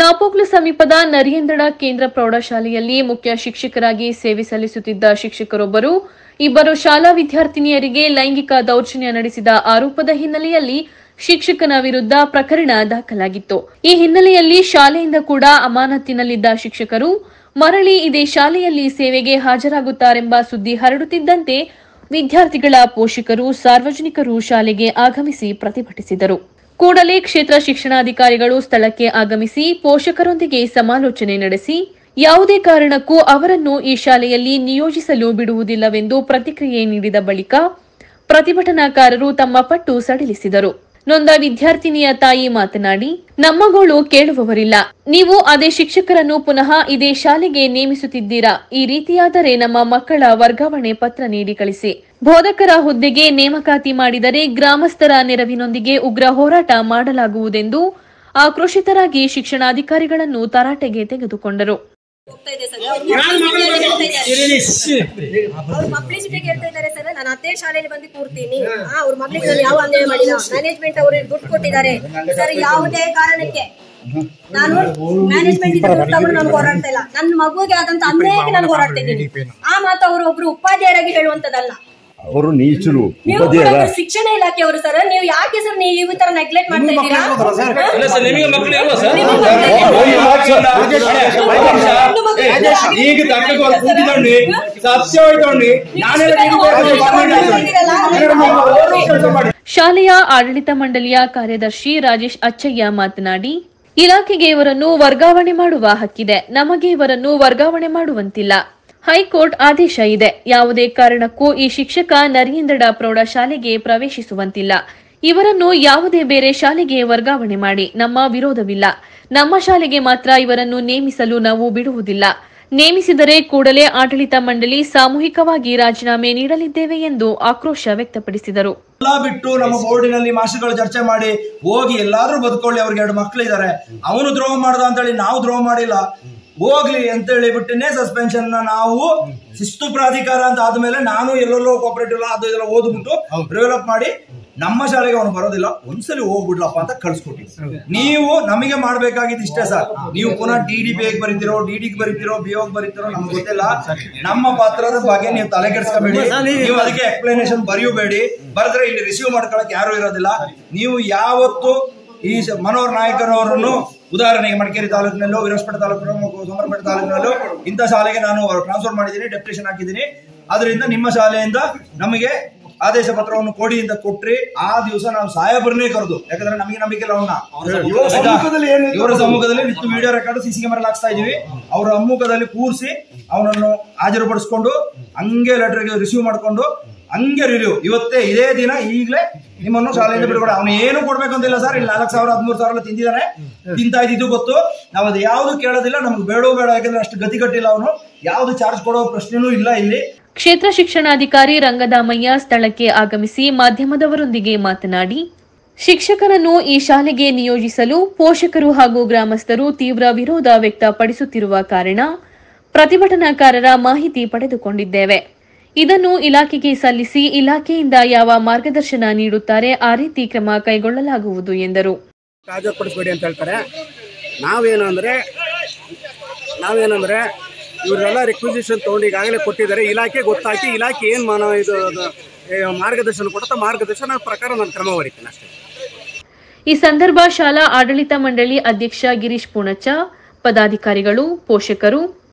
ನಾಪೋಕ್ಲು ಸಮೀಪದ ನರಿಯಂದಡ ಕೇಂದ್ರ ಪ್ರೌಢಶಾಲೆಯಲ್ಲಿ ಮುಖ್ಯ ಶಿಕ್ಷಕರಾಗಿ ಸೇವೆ ಸಲ್ಲಿಸುತ್ತಿದ್ದ ಶಿಕ್ಷಕರೊಬ್ಬರು ಇಬ್ಬರು ಶಾಲಾ ವಿದ್ಯಾರ್ಥಿನಿಯರಿಗೆ ಲೈಂಗಿಕ ದೌರ್ಜನ್ಯ ನಡೆಸಿದ ಆರೋಪದ ಹಿನ್ನೆಲೆಯಲ್ಲಿ ಶಿಕ್ಷಕನ ವಿರುದ್ಧ ಪ್ರಕರಣ ದಾಖಲಾಗಿತ್ತು ಈ ಹಿನ್ನೆಲೆಯಲ್ಲಿ ಶಾಲೆಯಿಂದ ಕೂಡ ಅಮಾನತಿನಲ್ಲಿದ್ದ ಶಿಕ್ಷಕರು ಮರಳಿ ಇದೇ ಶಾಲೆಯಲ್ಲಿ ಸೇವೆಗೆ ಹಾಜರಾಗುತ್ತಾರೆಂಬ ಸುದ್ದಿ ಹರಡುತ್ತಿದ್ದಂತೆ ವಿದ್ಯಾರ್ಥಿಗಳ ಪೋಷಕರು ಸಾರ್ವಜನಿಕರು ಶಾಲೆಗೆ ಆಗಮಿಸಿ ಪ್ರತಿಭಟಿಸಿದರು ಕೂಡಲೇ ಕ್ಷೇತ್ರ ಶಿಕ್ಷಣಾಧಿಕಾರಿಗಳು ಸ್ಥಳಕ್ಕೆ ಆಗಮಿಸಿ ಪೋಷಕರೊಂದಿಗೆ ಸಮಾಲೋಚನೆ ನಡೆಸಿ ಯಾವುದೇ ಕಾರಣಕ್ಕೂ ಅವರನ್ನು ಈ ಶಾಲೆಯಲ್ಲಿ ನಿಯೋಜಿಸಲು ಬಿಡುವುದಿಲ್ಲವೆಂದು ಪ್ರತಿಕ್ರಿಯೆ ನೀಡಿದ ಬಳಿಕ ಪ್ರತಿಭಟನಾಕಾರರು ತಮ್ಮ ಪಟ್ಟು ಸಡಿಲಿಸಿದರು ನೊಂದ ವಿದ್ಯಾರ್ಥಿನಿಯ ತಾಯಿ ಮಾತನಾಡಿ ನಮ್ಮ ಗೋಳು ಕೇಳುವವರಿಲ್ಲ ನೀವು ಅದೇ ಶಿಕ್ಷಕರನ್ನು ಪುನಃ ಇದೇ ಶಾಲೆಗೆ ನೇಮಿಸುತ್ತಿದ್ದೀರಾ ಈ ರೀತಿಯಾದರೆ ನಮ್ಮ ಮಕ್ಕಳ ವರ್ಗಾವಣೆ ಪತ್ರ ನೀಡಿ ಕಳಿಸಿ ಬೋಧಕರ ಹುದ್ದೆಗೆ ನೇಮಕಾತಿ ಮಾಡಿದರೆ ಗ್ರಾಮಸ್ಥರ ನೆರವಿನೊಂದಿಗೆ ಉಗ್ರ ಹೋರಾಟ ಮಾಡಲಾಗುವುದೆಂದು ಆಕ್ರೋಶಿತರಾಗಿ ಶಿಕ್ಷಣಾಧಿಕಾರಿಗಳನ್ನು ತರಾಟೆಗೆ ತೆಗೆದುಕೊಂಡರು ಹೋಗ್ತಾ ಇದೆ ಸರ್ ಅವ್ರ ಪಬ್ಲಿಸಿಟಿಗೆ ಹೇಳ್ತಾ ಇದ್ದಾರೆ ಸರ್ ನಾನು ಅದೇ ಶಾಲೆಯಲ್ಲಿ ಬಂದು ಕೂರ್ತೀನಿ ಆ, ಅವ್ರ ಮಗಳಿಗೆ ನಾನು ಯಾವ ಅನ್ಯಾಯ ಮಾಡಿಲ್ಲ ಮ್ಯಾನೇಜ್ಮೆಂಟ್ ಅವರು ದುಡ್ಡು ಕೊಟ್ಟಿದ್ದಾರೆ ಸರ್ ಯಾವುದೇ ಕಾರಣಕ್ಕೆ ನಾನು ಮ್ಯಾನೇಜ್ಮೆಂಟ್ ಇಂದ ದುಡ್ಡು ತಗೊಂಡು ನಾನು ಹೋರಾಡ್ತಾ ಇಲ್ಲ ನನ್ನ ಮಗುವಿಗೆ ಆದಂತ ಅನ್ಯಾಯಕ್ಕೆ ನಾನು ಹೋರಾಡ್ತಾ ಇದ್ದೀನಿ ಆ ಮಾತು ಅವರು ಒಬ್ರು ಉಪಾಧ್ಯಾಯರಾಗಿ ಹೇಳುವಂತದಲ್ಲ ಅವರು ನೀಚರು ನೀವು ಕೂಡ ಉಪಾಧ್ಯಾಯರ ಒಂದು ಶಿಕ್ಷಣ ಇಲಾಖೆಯವರು ಸರ್ ನೀವು ಯಾಕೆ ಸರ್ ನೀವು ಈ ತರ ನೆಗ್ಲೆಕ್ಟ್ ಮಾಡ್ತಾ ಇದ್ದೀರಾ ಇಲ್ಲ ಸರ್ ನಿಮಗೆ ಮಕ್ಕಳು ಇಲ್ವಾ ಸರ್ ನಿಮಗೆ ಮಕ್ಕಳು ಈಗ ತಟ್ಟಕ್ಕೆ ಒಂದು ಕೂತಿದ್ದೋಣಿ ಸತ್ಯ ಹೋಯ್ತೋಣಿ ನಾನೆಲ್ಲ ಕೆಲಸ ಮಾಡಿ ಶಾಲೆಯ ಆಡಳಿತ ಮಂಡಳಿಯ ಕಾರ್ಯದರ್ಶಿ ರಾಜೇಶ್ ಅಚ್ಚಯ್ಯ ಮಾತನಾಡಿ ಇಲಾಖೆಗೆ ಇವರನ್ನು ವರ್ಗಾವಣೆ ಮಾಡುವ ಹಕ್ಕಿದೆ ನಮಗೆ ಇವರನ್ನು ವರ್ಗಾವಣೆ ಮಾಡುವಂತಿಲ್ಲ ಹೈಕೋರ್ಟ್ ಆದೇಶ ಇದೆ ಯಾವುದೇ ಕಾರಣಕ್ಕೂ ಈ ಶಿಕ್ಷಕ ನರಿಯಂದಡ ಪ್ರೌಢಶಾಲೆಗೆ ಪ್ರವೇಶಿಸುವಂತಿಲ್ಲ ಇವರನ್ನು ಯಾವುದೇ ಬೇರೆ ಶಾಲೆಗೆ ವರ್ಗಾವಣೆ ಮಾಡಿ ನಮ್ಮ ವಿರೋಧವಿಲ್ಲ ನಮ್ಮ ಶಾಲೆಗೆ ಮಾತ್ರ ಇವರನ್ನು ನೇಮಿಸಲು ನಾವು ಬಿಡುವುದಿಲ್ಲ ನೇಮಿಸಿದರೆ ಕೂಡಲೇ ಆಡಳಿತ ಮಂಡಳಿ ಸಾಮೂಹಿಕವಾಗಿ ರಾಜೀನಾಮೆ ನೀಡಲಿದ್ದೇವೆ ಎಂದು ಆಕ್ರೋಶ ವ್ಯಕ್ತಪಡಿಸಿದರು ಎಲ್ಲ ಬಿಟ್ಟು ನಮ್ಮ ಬೋರ್ಡಿನಲ್ಲಿ ಮಾಸ್ಟರ್ಗಳು ಚರ್ಚೆ ಮಾಡಿ ಹೋಗಿ ಎಲ್ಲಾದ್ರೂ ಬದುಕೊಳ್ಳಿ ಅವ್ರಿಗೆ ಎರಡು ಮಕ್ಳು ಇದಾರೆ ಅವನು ದ್ರೋಹ ಮಾಡ್ದ ಅಂತೇಳಿ ನಾವು ದ್ರೋಹ ಮಾಡಿಲ್ಲ ಹೋಗ್ಲಿ ಅಂತ ಹೇಳಿ ಬಿಟ್ಟಿನೇ ಸಸ್ಪೆನ್ಷನ್ ನಾವು ಶಿಸ್ತು ಪ್ರಾಧಿಕಾರ ಅಂತ ಆದ್ಮೇಲೆ ನಾನು ಎಲ್ಲೆಲ್ಲೋ ಕೋಪರೇಟಿವ್ ಅದು ಇದೆಲ್ಲ ಓದ್ಬಿಟ್ಟು ಡೆವಲಪ್ ಮಾಡಿ ನಮ್ಮ ಶಾಲೆಗೆ ಅವನು ಬರೋದಿಲ್ಲ ಒಂದ್ಸಲಿ ಹೋಗ್ಬಿಡ್ಲಪ್ಪ ಅಂತ ಕಳ್ಸ್ಕೊಟ್ಟಿ ನೀವು ನಮಗೆ ಮಾಡ್ಬೇಕಾಗಿದ್ದು ಇಷ್ಟೇ ಸರ್ ನೀವು ಪುನಃ ಡಿ ಡಿ ಬಿ ಬರೀತಿರೋ ಡಿ ಡಿಗೆ ಬರೀತಿರೋ ಬಿ ಓಗ್ ಬರೀತಿರೋ ನಮ್ಗೆ ಗೊತ್ತಿಲ್ಲ ನಮ್ಮ ಪಾತ್ರದ ಬಗ್ಗೆ ನೀವು ತಲೆ ಕೆಡಿಸ್ಕೋಬೇಡಿ ನೀವು ಅದಕ್ಕೆ ಎಕ್ಸ್ಪ್ಲನೇಷನ್ ಬರೆಯಬೇಡಿ ಬರೆದ್ರೆ ಇಲ್ಲಿ ರಿಸೀವ್ ಮಾಡ್ಕೊಳಕ್ ಯಾರು ಇರೋದಿಲ್ಲ ನೀವು ಯಾವತ್ತು ಈ ಸ- ಮನೋಹರ್ ನಾಯಕರವರನ್ನು ಉದಾಹರಣೆಗೆ ಮಡಿಕೇರಿ ತಾಲೂಕಿನಲ್ಲೋ ವಿರಾಜಪೇಟೆ ತಾಲೂಕಿನಲ್ಲೋ ಸೋಮರಪೇಟೆ ತಾಲೂಕಿನಲ್ಲೋ ಇಂಥ ಶಾಲೆಗೆ ನಾನು ಟ್ರಾನ್ಸ್ಫರ್ ಮಾಡಿದ್ದೀನಿ ಡೆಪ್ಯುಟೇಷನ್ ಹಾಕಿದ್ದೀನಿ ಅದರಿಂದ ನಿಮ್ಮ ಶಾಲೆಯಿಂದ ನಮಗೆ ಆದೇಶ ಪತ್ರವನ್ನು ಕೊಡಿ ಅಂತ ಕೊಟ್ರಿ ಆ ದಿವಸ ನಾವು ಸಾಹೇಬರನ್ನೇ ಕರೆದು ಯಾಕಂದ್ರೆ ನಮಗೆ ನಂಬಿಕೆ ಇಲ್ಲ ಅವನ್ನ ಇವರ ಸಮ್ಮುಖದಲ್ಲಿ with video record CC camera ಹಾಕ್ಸ್ತಾ ಇದೀವಿ ಅವರ ಸಮ್ಮುಖದಲ್ಲಿ ಕೂರಿಸಿ ಅವನನ್ನು ಹಾಜರುಪಡಿಸ್ಕೊಂಡು ಹಂಗೆ ಲೆಟರ್ ರಿಸೀವ್ ಮಾಡ್ಕೊಂಡು ಹಂಗೆ ರಿವ್ಯೂ ಇವತ್ತೇ ಇದೇ ದಿನ ಈಗಲೇ ನಿಮ್ಮನ್ನು ಶಾಲೆಯಿಂದ ಬಿಡುಗಡೆ ಅವನು ಏನು ಕೊಡ್ಬೇಕು ಅಂತಿಲ್ಲ ಸರ್ ಇಲ್ಲಿ ನಾಲ್ಕು ಸಾವಿರ ಹದಿಮೂರು ಸಾವಿರ ಎಲ್ಲ ತಿಂದಿದ್ದಾನೆ ತಿಂತಾ ಇದ್ದಿದ್ದು ಗೊತ್ತು ನಾವು ಅದು ಯಾವುದು ಕೇಳೋದಿಲ್ಲ ನಮ್ಗೆ ಬೇಡವೂ ಬೇಡ ಯಾಕಂದ್ರೆ ಅಷ್ಟು ಗತಿ ಕಟ್ಟಿಲ್ಲ ಅವನು ಯಾವ್ದು ಚಾರ್ಜ್ ಕೊಡೋ ಪ್ರಶ್ನೆನೂ ಇಲ್ಲ ಇಲ್ಲಿ ಕ್ಷೇತ್ರ ಶಿಕ್ಷಣಾಧಿಕಾರಿ ರಂಗದಾಮಯ್ಯ ಸ್ಥಳಕ್ಕೆ ಆಗಮಿಸಿ ಮಾಧ್ಯಮದವರೊಂದಿಗೆ ಮಾತನಾಡಿ ಶಿಕ್ಷಕರನ್ನು ಈ ಶಾಲೆಗೆ ನಿಯೋಜಿಸಲು ಪೋಷಕರು ಹಾಗೂ ಗ್ರಾಮಸ್ಥರು ತೀವ್ರ ವಿರೋಧ ವ್ಯಕ್ತಪಡಿಸುತ್ತಿರುವ ಕಾರಣ ಪ್ರತಿಭಟನಾಕಾರರ ಮಾಹಿತಿ ಪಡೆದುಕೊಂಡಿದ್ದೇವೆ ಇದನ್ನು ಇಲಾಖೆಗೆ ಸಲ್ಲಿಸಿ ಇಲಾಖೆಯಿಂದ ಯಾವ ಮಾರ್ಗದರ್ಶನ ನೀಡುತ್ತಾರೆ ಆ ರೀತಿ ಕ್ರಮ ಕೈಗೊಳ್ಳಲಾಗುವುದು ಎಂದರು ಹಾಜರುಪಡಿಸ್ಬೇಡಿ ಅಂತ ಹೇಳ್ತಾರೆ ನಾವೇನು ಅಂದರೆ ನಾವೇನಂದರೆ ಇವರೆಲ್ಲ ರಿಕ್ವಿಸಿಷನ್ ತೊಗೊಂಡು ಈಗಾಗಲೇ ಕೊಟ್ಟಿದ್ದಾರೆ ಇಲಾಖೆ ಗೊತ್ತಾಗಿ ಇಲಾಖೆ ಏನು ಮಾನ ಇದು ಅದು, ಏ, ಮಾರ್ಗದರ್ಶನ ಕೊಡುತ್ತೆ ಮಾರ್ಗದರ್ಶನ ಪ್ರಕಾರ ನಾನು ಕ್ರಮ ವಹಿತೀನಿ ಅಷ್ಟೇ ಈ ಸಂದರ್ಭ ಶಾಲಾ ಆಡಳಿತ ಮಂಡಳಿ ಅಧ್ಯಕ್ಷ ಗಿರೀಶ್ ಪೂಣಚ್ಚ ಪದಾಧಿಕಾರಿಗಳು ಪೋಷಕರು